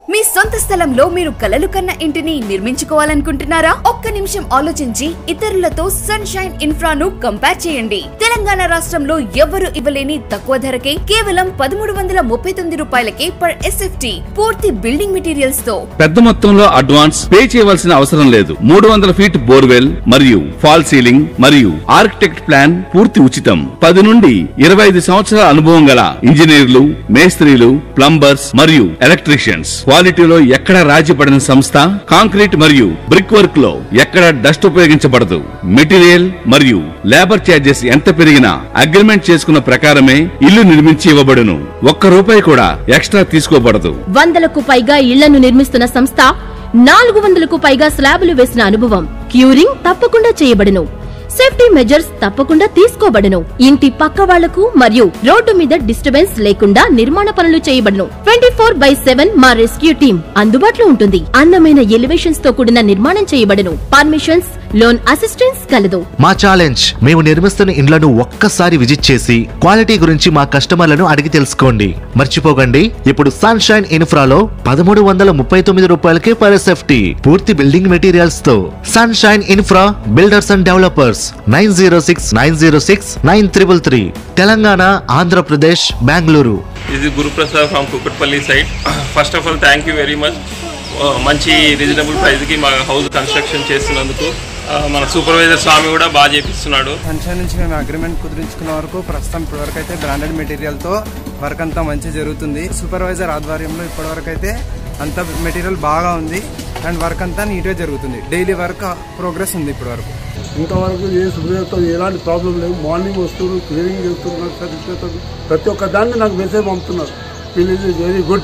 మీ సొంత స్థలంలో మీరు కలలు కన్న ఇంటిని నిర్మించుకోవాలనుకుంటున్నారా ఒక్క నిమిషం ఆలోచించి ఇతరులతో సన్షైన్ ఇన్ఫ్రాను కంపేర్ చేయండి తెలంగాణ రాష్ట్రంలో ఎవ్వరు ఇవ్వలేని తక్కువ ధరకే కేవలం పదమూడు వందల ముప్పై తొమ్మిది రూపాయలకే పర్ ఎస్ఎఫ్టీ పూర్తి బిల్డింగ్ మెటీరియల్స్ తో పెద్ద మొత్తంలో అడ్వాన్స్ పే చేయవలసిన అవసరం లేదు మూడు వందల ఫీట్ బోర్వెల్ మరియు ఫాల్ సీలింగ్ మరియు ఆర్కిటెక్ట్ ప్లాన్ పూర్తి ఉచితం పది నుండి ఇరవై ఐదు సంవత్సరాల అనుభవం గల ఇంజనీర్లు మేస్త్రీలు ప్లంబర్స్ మరియు ఎలక్ట్రీషియన్స్ క్వాలిటీలో ఎక్కడ రాజీ పడిన సంస్థ కాంక్రీట్ మరియు బ్రిక్ వర్క్ లో ఎక్కడ డస్ట్ ఉపయోగించబడదు మెటీరియల్ మరియు లేబర్ ఛార్జెస్ ఎంత పెరిగినా అగ్రిమెంట్ చేసుకున్న ప్రకారమే ఇల్లు నిర్మించి ఇవ్వబడును ఒక్క రూపాయి కూడా ఎక్స్ట్రా తీసుకోబడదు వందలకు పైగా ఇళ్లను నిర్మిస్తున్న సంస్థ నాలుగు వందలకు పైగా స్లాబులు వేసిన అనుభవం క్యూరింగ్ తప్పకుండా చేయబడును సేఫ్టీ మెజర్స్ తప్పకుండా తీసుకోబడును ఇంటి పక్క వాళ్లకు మరియు రోడ్డు మీద డిస్టర్బెన్స్ లేకుండా నిర్మాణ పనులు చేయబడును ట్వంటీ ఫోర్ బై సెవెన్ మా రెస్క్యూ టీం అందుబాటులో ఉంటుంది అందమైన ఎలివేషన్స్ తో కూడిన నిర్మాణం చేయబడును పర్మిషన్స్ లోన్ అసిస్టెన్స్ కలదు మా ఛాలెంజ్ మేము నిర్మిస్తున్న ఇండ్లను ఒక్కసారి విజిట్ చేసి క్వాలిటీ గురించి మా కస్టమర్లను అడిగి తెలుసుకోండి మర్చిపోకండి ఇప్పుడు సన్షైన్ ఇన్ఫ్రాలో పదమూడు వందల ముప్పై తొమ్మిది రూపాయలకే పర్ ఎస్ఎఫ్టీ పూర్తి బిల్డింగ్ మెటీరియల్స్ తో sunshine infra builders and developers nine zero six nine zero six nine triple three Telangana Andhra Pradesh Bengaluru ఇది Guruprasad from Kukatpally side first of all thank you very much మంచి రీజనబుల్ ప్రైస్కి మా హౌస్ కన్స్ట్రక్షన్ చేస్తున్నందుకు ఆ, మన సూపర్వైజర్ స్వామి కూడా బాగా చేపిస్తున్నాడు ఫంక్షన్ నుంచి మేము అగ్రిమెంట్ కుదిరించుకున్న వరకు ప్రస్తుతం ఇప్పటివరకు అయితే బ్రాండెడ్ మెటీరియల్తో వర్క్ అంతా మంచి జరుగుతుంది సూపర్వైజర్ ఆధ్వర్యంలో ఇప్పటివరకు అయితే అంత మెటీరియల్ బాగా ఉంది అండ్ వర్క్ అంతా నీట్గా జరుగుతుంది డైలీ వర్క్ ప్రోగ్రెస్ ఉంది ఇప్పటివరకు ఇంతవరకు ఏ సుబ్రతో ఎలాంటి ప్రాబ్లం లేదు మార్నింగ్ వస్తున్నారు క్లియరింగ్ చేస్తున్నారు సర్టిఫికేట్ ప్రతి ఒక్క దాన్ని నాకు మెసేజ్ పంపుతున్నారు we'll is very good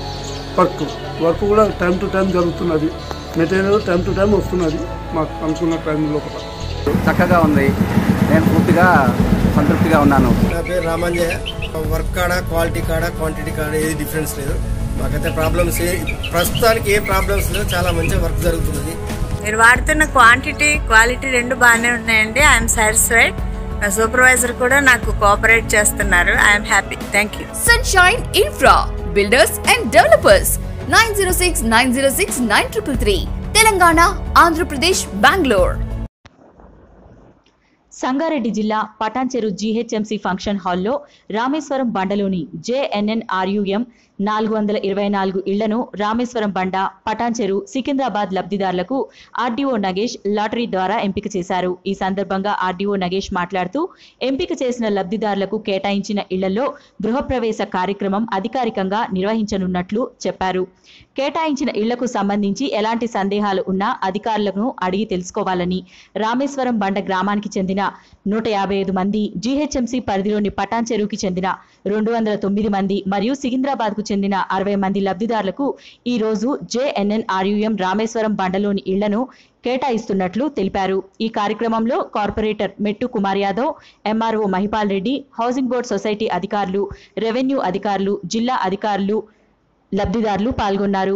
work work కూడా టైం టు టైం జరుగుతున్నది మెటీరియల్ టైం టు టైం వస్తున్నది మాకు అనుకున్న టైం లోపల చక్కగా ఉంది నేను పూర్తిగా సంతృప్తిగా ఉన్నాను నా పేరు రామంజయ వర్క్ కాడ క్వాలిటీ కాడ క్వాంటిటీ కాడ ఏది డిఫరెన్స్ లేదు మాకైతే ప్రాబ్లమ్స్ ఏ ప్రస్తుతానికి ఏ ప్రాబ్లమ్స్ లేదు చాలా మంచిగా వర్క్ జరుగుతున్నది మీరు వాడుతున్న క్వాంటిటీ క్వాలిటీ రెండు బాగానే ఉన్నాయండి ఐఎమ్ సాటిస్ఫైడ్ నా సూపర్వైజర్ కూడా నాకు కోఆపరేట్ చేస్తున్నారు I'm happy thank you sunshine infra builders and developers nine zero six nine zero six nine triple three Telangana Andhra Pradesh Bengaluru Sangareddy జిల్లా పటాన్చెరు జీహెచ్ఎంసీ ఫంక్షన్ హాల్లో రామేశ్వరం బండలోని జేఎన్ఎన్ఆర్యుఎం నాలుగు వందల ఇరవై నాలుగు ఇళ్లను రామేశ్వరం బండ పటాన్చెరు సికింద్రాబాద్ లబ్ధిదారులకు ఆర్డీఓ నగేష్ లాటరీ ద్వారా ఎంపిక చేశారు ఈ సందర్భంగా ఆర్డీఓ నగేష్ మాట్లాడుతూ ఎంపిక చేసిన లబ్ధిదారులకు కేటాయించిన ఇళ్లలో గృహప్రవేశ కార్యక్రమం అధికారికంగా నిర్వహించనున్నట్లు చెప్పారు కేటాయించిన ఇళ్లకు సంబంధించి ఎలాంటి సందేహాలు ఉన్నా అధికారులను అడిగి తెలుసుకోవాలని రామేశ్వరం బండ గ్రామానికి చెందిన నూట యాభై ఐదు మంది జీహెచ్ఎంసీ పరిధిలోని పటాన్ చెరువుకి చెందిన రెండు వందల తొమ్మిది మంది మరియు సికింద్రాబాద్కు చెందిన అరవై మంది లబ్ధిదారులకు ఈ రోజు జేఎన్ఎన్ఆర్యుఎం రామేశ్వరం బండలోని ఇళ్లను కేటాయిస్తున్నట్లు తెలిపారు ఈ కార్యక్రమంలో corporator Mettu Kumar Yadav MRO Mahipal Reddy housing board society అధికారులు రెవెన్యూ అధికారులు జిల్లా అధికారులు లబ్ధిదారులు పాల్గొన్నారు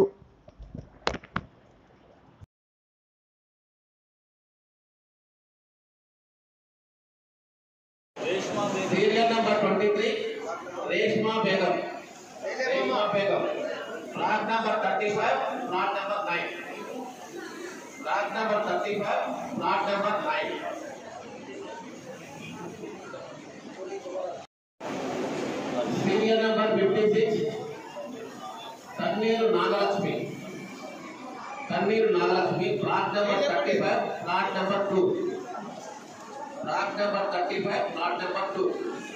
serial number twenty three Reshma Begum Reshma Begum flat number thirty five flat number nine flat number thirty five flat number nine serial number fifty six Tanneeru Nagalakshmi Tanneeru Nagalakshmi flat number thirty five flat number two flat number thirty five flat number two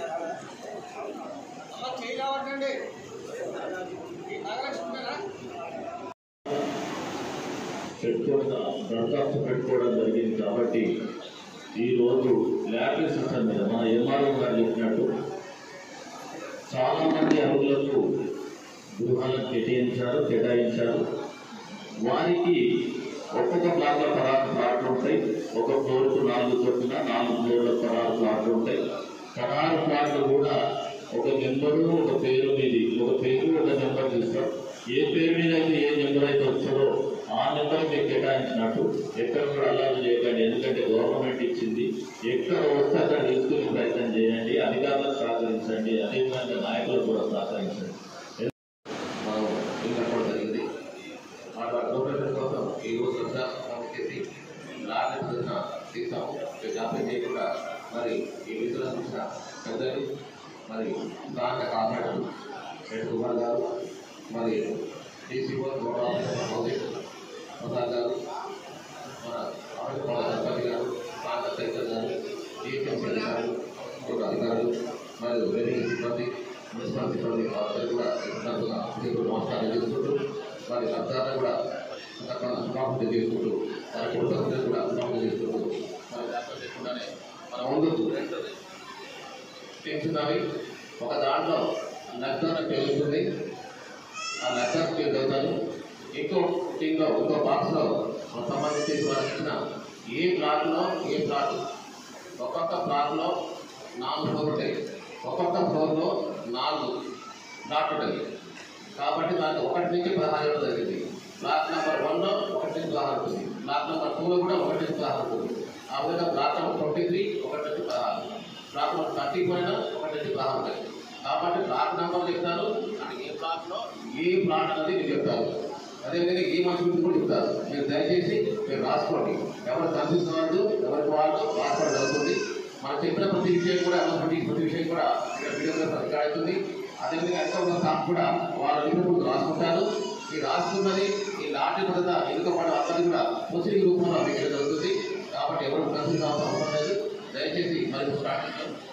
పెట్టుకోవడం దరఖాస్తు పెట్టుకోవడం జరిగింది కాబట్టి ఈరోజు lab system మీద మన MRO గారు చెప్పినట్టు చాలామంది అరువులకు గృహాలను కేటాయించారు కేటాయించారు వారికి ఒక్కొక్క ప్లాట్ల పరారు ప్లాట్లు ఉంటాయి ఒక ఫ్లోర్కు నాలుగు చొప్పున నాలుగు ఫ్లోర్ల పరారు ప్లాట్లు ఉంటాయి పరారు ప్లాట్లు కూడా ఒక నెంబరు ఒక పేరు మీది ఒక పేరు ఒక నెంబర్ చూస్తాం ఏ పేరు మీద అయితే ఏ నెంబర్ అయితే వస్తుందో ఆ నెంబర్ మీకు కేటాయించినట్టు ఎక్కడ కూడా అల్లాలు చేయకండి ఎందుకంటే గవర్నమెంట్ ఇచ్చింది ఎక్కడ వస్తే అక్కడ తీసుకునే ప్రయత్నం చేయండి అధికారులకు సహకరించండి అదేవిధంగా నాయకులకు కూడా సహకరించండి మనం ఇల్లు కట్టడం జరిగింది రెడ్డి కుమార్ గారు మరి డీసీ గోడ ఆఫీసర్ హౌసింగ్ ప్రసాద్ గారు మన ఆవిడ సర్పంచ్ గారు ప్రాంత శంకర్ గారు డిఎంసీ గారు ఒక అధికారులు మరియు రెవెన్యూ సిబ్బంది మున్సిపల్ సిబ్బంది అందరూ కూడా సందర్భంగా మీకు నమస్కారం చేసుకుంటూ వారి శబ్దాలను కూడా తప్పకుండా సమాప్తి చేసుకుంటూ వారి కుటుంబాలను కూడా సమాప్తి చేసుకుంటూ మరి దాంట్లో లేకుండానే మన ముందు తెలుసున్నవి ఒక దాంట్లో నగ్దాన తెలుస్తుంది ఆ నగ్దాన తెలుగుతాను ఇంకో టీంలో ఇంకో బాక్స్లో సంబంధించి వారికి ఇచ్చిన ఏ ప్లాట్లో ఏ ప్లాట్ ఒక్కొక్క ప్లాట్లో నాలుగు ఫ్లోర్ ఉంటాయి ఒక్కొక్క ఫ్లోర్లో నాలుగు ప్లాట్ ఉంటాయి కాబట్టి దానికి ఒకటి నుంచి పదహారు ఇవ్వడం జరిగింది ప్లాట్ నెంబర్ వన్లో ఒకటి నుంచి పదహారు ఉంటుంది ప్లాట్ నెంబర్ టూలో కూడా ఒకటి నుంచి పదహారు ఉంటుంది ఆ విధంగా ప్లాట్ నెంబర్ ట్వంటీ త్రీ ఒకటి నుంచి పదహారు ప్లాట్ నెంబర్ థర్టీ పైన ఒకటి నుంచి పదహారు ఉంటాయి కాబట్టి ప్లాట్ నెంబర్ చెప్తారు అంటే ఏ ప్లాట్లో ఏ ప్లాట్ అనేది మీరు చెప్తారు అదేవిధంగా ఏ మనిషి గురించి కూడా చెప్తారు మీరు దయచేసి మీరు రాసుకోండి ఎవరు కనిపిస్తున్నారు ఎవరికి వాళ్ళు రాసుకోవడం జరుగుతుంది మనం చెప్పిన ప్రతి విషయం కూడా ప్రతి ప్రతి విషయం కూడా ఇక్కడ వీడియోగ్రాఫర్ రికార్డ్ అవుతుంది అదేవిధంగా ఎంత ఉన్న స్టాఫ్ కూడా వాళ్ళ లిమిట్ రాసుకుంటారు ఈ రాసుకున్నది ఈ లాటరీ పద్ధత ఎందుకు పడ అందరిది కూడా ప్రొసీడింగ్ రూపంలో మీకు జరుగుతుంది కాబట్టి ఎవరు కన్ఫ్యూజ్ అవసరం లేదు దయచేసి మరి స్టార్ట్ చేద్దాం